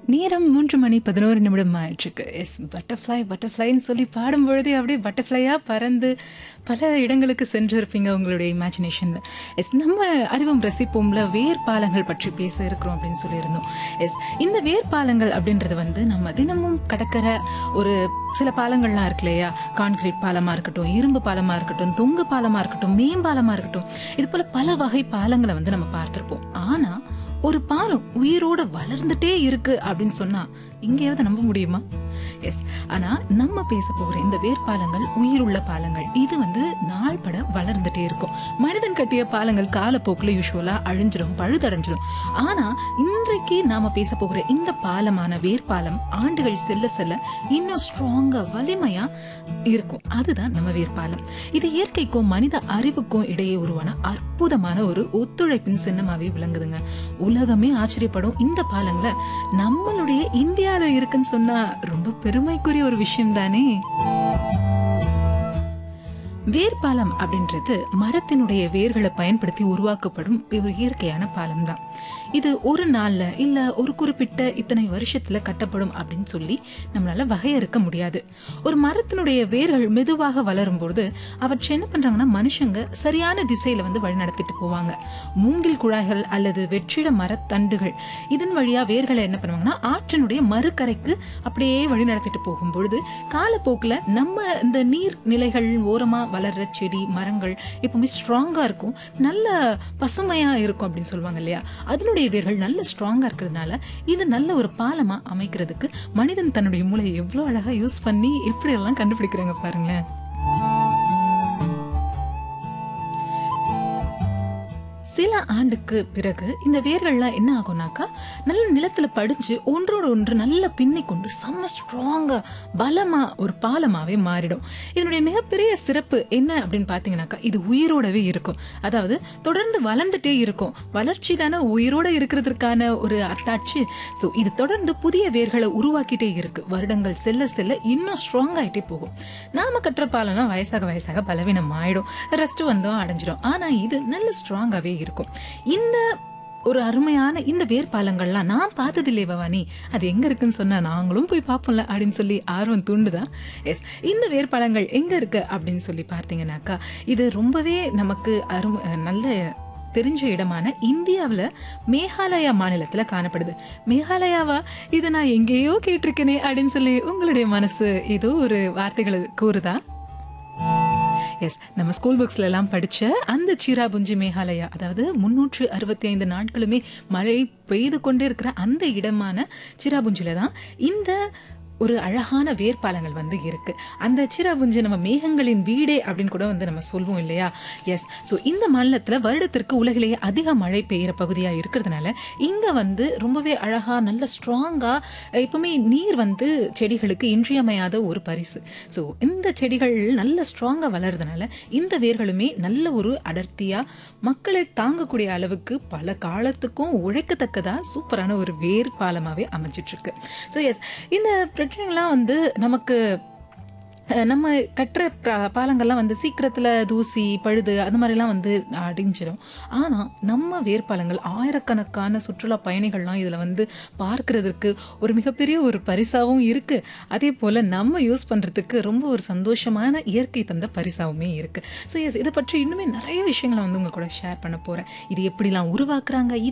நேரம் மூன்று மணி பதினோரு நிமிடம் ஆயிடுச்சுக்கு எஸ் பட்டர்ஃப்ளை பட்டர்ஃப்ளைன்னு சொல்லி பாடும்பொழுதே அப்படியே பட்டர்ஃப்ளையாக பறந்து பல இடங்களுக்கு சென்றிருப்பீங்க உங்களுடைய இமேஜினேஷனில் எஸ் நம்ம அறிவும் ரசிப்போம்ல வேர்பாலங்கள் பற்றி பேச இருக்கிறோம் அப்படின்னு சொல்லியிருந்தோம் எஸ் இந்த வேர்பாலங்கள் அப்படின்றது வந்து நம்ம தினமும் கடக்கிற ஒரு சில பாலங்கள்லாம் இருக்கு இல்லையா கான்கிரீட் பாலமாக இருக்கட்டும் இரும்பு பாலமாக இருக்கட்டும் தொங்கு பாலமாக இருக்கட்டும் மேம்பாலமாக இருக்கட்டும் இது போல பல வகை பாலங்களை வந்து நம்ம பார்த்திருப்போம் ஆனா ஒரு பாலம் உயிரோட வளர்ந்துட்டே இருக்கு அப்படின்னு சொன்னா இங்கேயாவது நம்ப முடியுமா எஸ் ஆனா நம்ம பேச போகிற இந்த வேர்பாலங்கள் உயிருள்ள பாலங்கள் இது வந்து நாள்பட வளர்ந்துட்டே இருக்கும் மனிதன் கட்டிய பாலங்கள் காலப்போக்கில் யூஸ்வலா அழிஞ்சிடும் பழுதடைஞ்சிடும் ஆனா இன்றைக்கு நாம பேச போகிற இந்த பாலமான வேர்பாலம் ஆண்டுகள் செல்ல செல்ல இன்னும் ஸ்ட்ராங்கா வலிமையா இருக்கும் அதுதான் நம்ம வேர்பாலம் இது இயற்கைக்கும் மனித அறிவுக்கும் இடையே உருவான அற்புதமான ஒரு ஒத்துழைப்பின் சின்னமாவே விளங்குதுங்க உலகமே ஆச்சரியப்படும் இந்த பாலங்களை நம்மளுடைய இந்தியால இருக்குன்னு சொன்னா ரொம்ப பெருமைக்குரிய ஒரு விஷயம் தானே வேர்பாலம் அப்படின்றது மரத்தினுடைய வேர்களை பயன்படுத்தி உருவாக்கப்படும் ஒரு இயற்கையான பாலம் தான் இது ஒரு நாள்ல இல்ல ஒரு குறிப்பிட்ட இத்தனை வருஷத்துல கட்டப்படும் அப்படின்னு சொல்லி நம்மளால வகையறுக்க முடியாது ஒரு மரத்தினுடைய வேர்கள் மெதுவாக வளரும் பொழுது அவற்றை என்ன பண்றாங்கன்னா மனுஷங்க சரியான திசையில வந்து வழிநடத்திட்டு போவாங்க மூங்கில் குழாய்கள் அல்லது வெற்றிட மரத்தண்டுகள் இதன் வழியா வேர்களை என்ன பண்ணுவாங்கன்னா ஆற்றினுடைய மறுக்கரைக்கு அப்படியே வழி நடத்திட்டு போகும் பொழுது காலப்போக்கில் நம்ம இந்த நீர் நிலைகள் ஓரமா வளர்ற செடி மரங்கள் எப்பவுமே ஸ்ட்ராங்கா இருக்கும் நல்ல பசுமையா இருக்கும் அப்படின்னு சொல்லுவாங்க இல்லையா அதனுடைய வேர்கள் நல்ல ஸ்ட்ராங்கா இருக்கிறதுனால இது நல்ல ஒரு பாலமா அமைக்கிறதுக்கு மனிதன் தன்னுடைய மூளையை எவ்வளவு அழகா யூஸ் பண்ணி எப்படி எல்லாம் கண்டுபிடிக்கிறாங்க பாருங்களேன் சில ஆண்டுக்கு பிறகு இந்த வேர்கள்லாம் என்ன ஆகும்னாக்கா நல்ல நிலத்துல படிஞ்சு ஒன்றோடு ஒன்று நல்ல பின்னி கொண்டு செம்ம ஸ்ட்ராங்கா பலமா ஒரு பாலமாவே மாறிடும் இதனுடைய மிகப்பெரிய சிறப்பு என்ன அப்படின்னு பாத்தீங்கன்னாக்கா இது உயிரோடவே இருக்கும் அதாவது தொடர்ந்து வளர்ந்துட்டே இருக்கும் வளர்ச்சி தானே உயிரோட இருக்கிறதுக்கான ஒரு அத்தாட்சி ஸோ இது தொடர்ந்து புதிய வேர்களை உருவாக்கிட்டே இருக்கு வருடங்கள் செல்ல செல்ல இன்னும் ஸ்ட்ராங் ஆயிட்டே போகும் நாம கற்ற பாலம்னா வயசாக வயசாக பலவீனம் ஆயிடும் ரெஸ்ட் வந்தோம் அடைஞ்சிடும் ஆனா இது நல்ல ஸ்ட்ராங்காவே இருக்கும் இந்த ஒரு அருமையான இந்த வேர்பாலங்கள்லாம் நான் பார்த்தது இல்லையே பவானி அது எங்க இருக்குன்னு சொன்னா நாங்களும் போய் பார்ப்போம்ல அப்படின்னு சொல்லி ஆர்வம் தூண்டுதா எஸ் இந்த வேர்பாலங்கள் எங்க இருக்கு அப்படின்னு சொல்லி பார்த்தீங்கன்னாக்கா இது ரொம்பவே நமக்கு அருமை நல்ல தெரிஞ்ச இடமான இந்தியாவில் மேகாலயா மாநிலத்தில் காணப்படுது மேகாலயாவா இது நான் எங்கேயோ கேட்டிருக்கேனே அப்படின்னு சொல்லி உங்களுடைய மனசு ஏதோ ஒரு வார்த்தைகளை கூறுதா எஸ் நம்ம ஸ்கூல் புக்ஸ்ல எல்லாம் படிச்ச அந்த சீராபுஞ்சி மேகாலயா அதாவது முன்னூற்று அறுபத்தி ஐந்து நாட்களுமே மழை பெய்து கொண்டே இருக்கிற அந்த இடமான சிராபுஞ்சில தான் இந்த ஒரு அழகான வேர்பாலங்கள் வந்து இருக்கு அந்த சிராபுஞ்சி நம்ம மேகங்களின் வீடே அப்படின்னு கூட வந்து நம்ம சொல்வோம் இல்லையா எஸ் ஸோ இந்த மாநிலத்தில் வருடத்திற்கு உலகிலேயே அதிக மழை பெய்கிற பகுதியாக இருக்கிறதுனால இங்கே வந்து ரொம்பவே அழகா நல்ல ஸ்ட்ராங்கா எப்பவுமே நீர் வந்து செடிகளுக்கு இன்றியமையாத ஒரு பரிசு ஸோ இந்த செடிகள் நல்ல ஸ்ட்ராங்கா வளர்றதுனால இந்த வேர்களுமே நல்ல ஒரு அடர்த்தியா மக்களை தாங்கக்கூடிய அளவுக்கு பல காலத்துக்கும் உழைக்கத்தக்கதா சூப்பரான ஒரு வேர் பாலமாவே அமைஞ்சிட்டு இருக்கு ஸோ எஸ் இந்த பிரச்சனைகள்லாம் வந்து நமக்கு அஹ், நம்ம கட்டுற பா- பாலங்கள்லாம் வந்து சீக்கிரத்தில் தூசி பழுது அந்த மாதிரிலாம் வந்து அடிஞ்சிடும் ஆனால் நம்ம வேர்பாலங்கள் ஆயிரக்கணக்கான சுற்றுலா பயணிகள்லாம் இதில் வந்து பார்க்கறதுக்கு ஒரு மிகப்பெரிய ஒரு பரிசாவும் இருக்கு அதே போல் நம்ம யூஸ் பண்ணுறதுக்கு ரொம்ப ஒரு சந்தோஷமான இயற்கை தந்த பரிசாவுமே இருக்கு ஸோ எஸ் இதை பற்றி இன்னுமே நிறைய விஷயங்களை வந்து உங்க கூட ஷேர் பண்ண போகிறேன் இது எப்படிலாம் உருவாக்குறாங்க